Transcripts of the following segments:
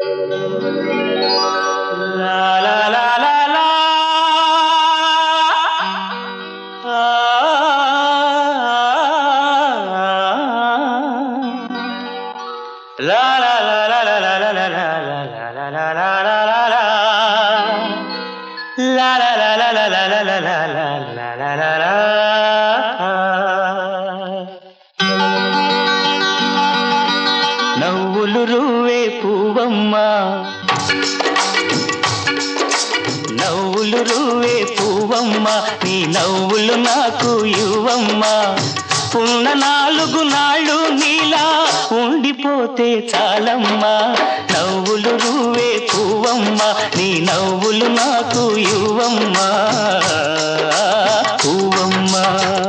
లా లా లా లా లా. లా లా లా లా లా లా లా లా లా లా లా లా లా లా లా లా. లా లా లా లా లా లా లా లా లా లా లా లా లా. నవ్వులు రువే పువ్వమ్మ నవ్వులు రువే పువ్వమ్మ నీ నవ్వులు నాకు ఇవ్వమ్మ ఉన్న నాలుగు నాళ్ళు నీలా ఉండిపోతే చాలమ్మా నవ్వులు రువే పువ్వమ్మ నీ నవ్వులు నాకు ఇవ్వమ్మా పువ్వమ్మ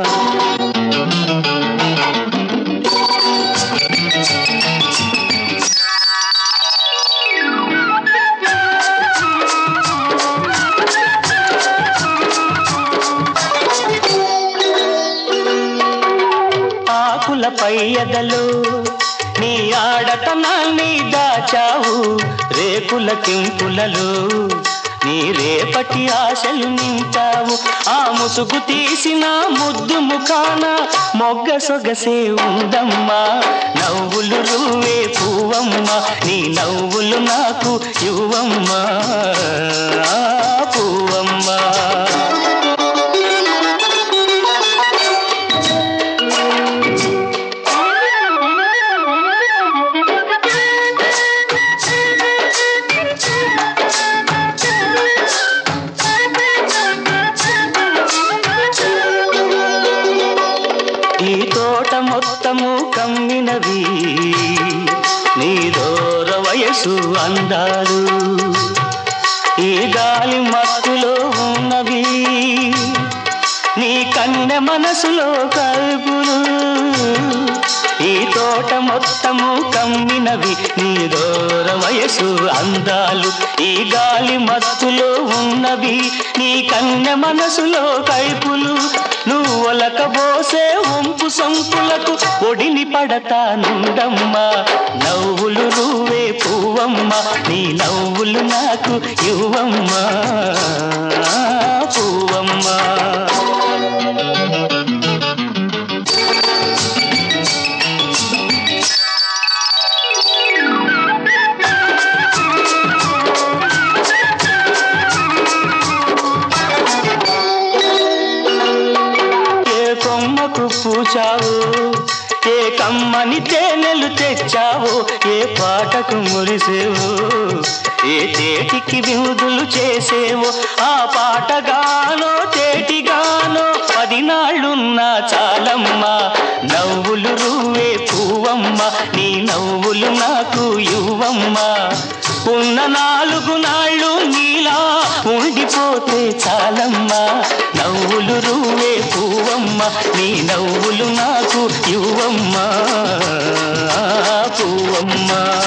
ఆకులపై ఎదలు నీ ఆడతనాన్ని దాచావు రేకుల కింపులలో నీ రేపటి ఆశలు నింపావు ఆ ముసుగు తీసిన ముద్దు ముఖాన మొగ్గ సొగసే ఉందమ్మా నవ్వులు రువే పువ్వమ్మ నీ నవ్వులు నాకు ఇవ్వమ్మా పువ్వమ్మా ఈ తోట మొత్తము కమ్మినవి నీ దూర వయసు అందాలు ఈ గాలి మత్తులో ఉన్నవి నీ కన్నె మనసులో కల్పులు ఈ తోట మొత్తము కమ్మినవి నీ దూర వయసు అందాలు ఈ గాలి మత్తులో ఉన్నవి నీ కన్నె మనసులో కైపులు నువ్వు ఒలకబోసే వంపు సొంపులకు ఒడిని పడతానుండమ్మా నవ్వులు నువ్వే పువ్వమ్మ నీ నవ్వులు నాకు ఇవ్వమ్మా పువ్వమ్మా ఏ కొమ్మకు పూచావు ఏ కమ్మని తేనెలు తెచ్చావు ఏ పాటకు మురిసేవు ఏ తేటికి విముదులు చేసేవు ఆ పాటగానో తేటిగానో పది నాళ్ళున్నా చాలమ్మా నవ్వులు రువే పువ్వమ్మ నీ నవ్వులు నాకు ఇవ్వమ్మా ఉన్న నాలుగు నాళ్ళు నీలా ఉండిపోతే చాలమ్మా నవ్వులు రువే పువ్వమ్మ నీ నవ్వులు నాకు ఇవ్వమ్మా పువ్వమ్మా